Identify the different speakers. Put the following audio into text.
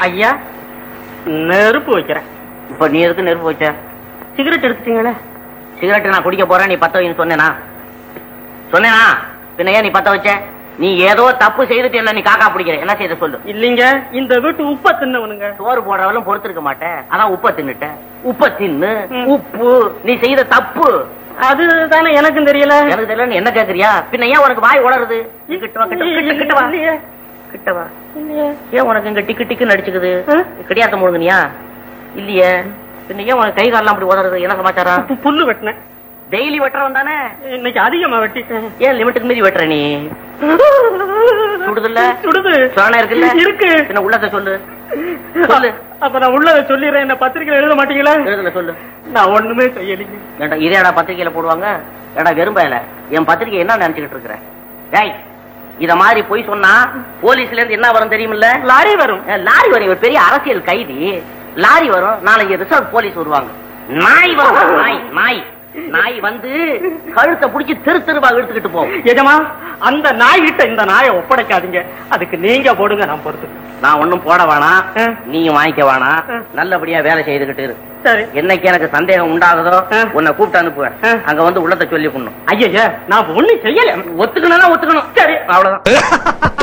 Speaker 1: ஐயா நெருப்பு வைக்கிறேன்
Speaker 2: இப்ப நீ எதுக்கு நெருப்பு வச்ச
Speaker 1: சிகரெட் எடுத்துட்டீங்களே
Speaker 2: சிகரெட் நான் குடிக்க போறேன் நீ பத்த வைன்னு சொன்னேனா சொன்னேனா பின்ன ஏன் நீ பத்த வச்ச நீ ஏதோ தப்பு செய்துட்டு என்ன நீ காக்கா பிடிக்கிற என்ன செய்த சொல்லு
Speaker 1: இல்லீங்க இந்த வீட்டு உப்ப தின்னவனுங்க
Speaker 2: சோறு போடுறவளும் பொறுத்திருக்க மாட்டேன் அதான் உப்ப தின்னுட்ட உப்ப தின்னு
Speaker 1: ம்.
Speaker 2: உப்பு நீ செய்த தப்பு
Speaker 1: அது தானே எனக்கும் தெரியல
Speaker 2: எனக்கு தெரியல நீ என்ன கேக்குறியா பின்ன ஏன் உனக்கு வாய் உளருது நீ கிட்ட வா கிட்ட கிட்ட கிட்ட வா
Speaker 1: இல்லையே.
Speaker 2: கிட்ட வா
Speaker 1: இல்லையே.
Speaker 2: ஏன் உனக்கு இங்க டிக்கு டிக்கு நடிச்சுக்குது
Speaker 1: ஆ?
Speaker 2: கிடையாத முழுங்கனியா இல்லையே பின்ன ஏன் உனக்கு கை காலெல்லாம் அப்படி உதறது என்ன சமாச்சாரம்
Speaker 1: பு- புல்லு வெட்டினேன்
Speaker 2: டெய்லி வெட்டுறவன் தானே
Speaker 1: இன்னைக்கு அதிகமா வெட்டிட்டேன்
Speaker 2: ஏன் லிமிட்டுக்கு மீறி வெட்டுற நீ சுடுதுல்ல
Speaker 1: சுடுது
Speaker 2: சோனா இருக்குல்ல
Speaker 1: இருக்கு
Speaker 2: பின்ன உள்ளத சொல்லு சொல்லு.
Speaker 1: அப்ப நான் உள்ளத சொல்லிடுறேன் இந்த பத்திரிக்கையில எழுத மாட்டீங்களா
Speaker 2: எழுதுல சொல்லு
Speaker 1: நான் ஒண்ணுமே செய்யலைங்க
Speaker 2: ஏண்டா இதேடா பத்திரிக்கையில போடுவாங்க ஏடா வெறும்பையில என் பத்திரிக்கை என்ன நினைச்சுக்கிட்டு இருக்கிற டேய் இத மாதிரி போய் சொன்னா போலீஸ்ல இருந்து என்ன வரும் தெரியுமில்ல
Speaker 1: லாரி வரும்
Speaker 2: ஏ, லாரி வரும் இவர் பெரிய அரசியல் கைதி லாரி வரும் நாளைக்கு ரிசர்வ் போலீஸ் வருவாங்க நாய் வரும் நாய் நாய் நாய் வந்து கழுத்தை புடிச்சு தெரு தெருவா இழுத்துக்கிட்டு போகும்
Speaker 1: எஜமா அந்த நாய்கிட்ட இந்த நாயை ஒப்படைக்காதீங்க அதுக்கு நீங்க போடுங்க நான் பொறுத்து
Speaker 2: நான் ஒண்ணும் போட வேணாம்
Speaker 1: ஆ.
Speaker 2: நீயும் வாங்கிக்க வேணாம்
Speaker 1: ஆ.
Speaker 2: நல்லபடியா வேலை செய்துகிட்டு இரு
Speaker 1: சரி
Speaker 2: என்னைக்கு எனக்கு சந்தேகம் உண்டாகுதோ
Speaker 1: ஆ.
Speaker 2: உன்னை கூப்பிட்டு அனுப்புவேன்
Speaker 1: ஆ.
Speaker 2: அங்க வந்து உள்ளத்தை சொல்லி பண்ணும்
Speaker 1: ஐயா நான் ஒண்ணும் செய்யல
Speaker 2: ஒத்துக்கணும்னா ஒத்துக்கணும்
Speaker 1: சரி
Speaker 2: அவ்வளவுதான்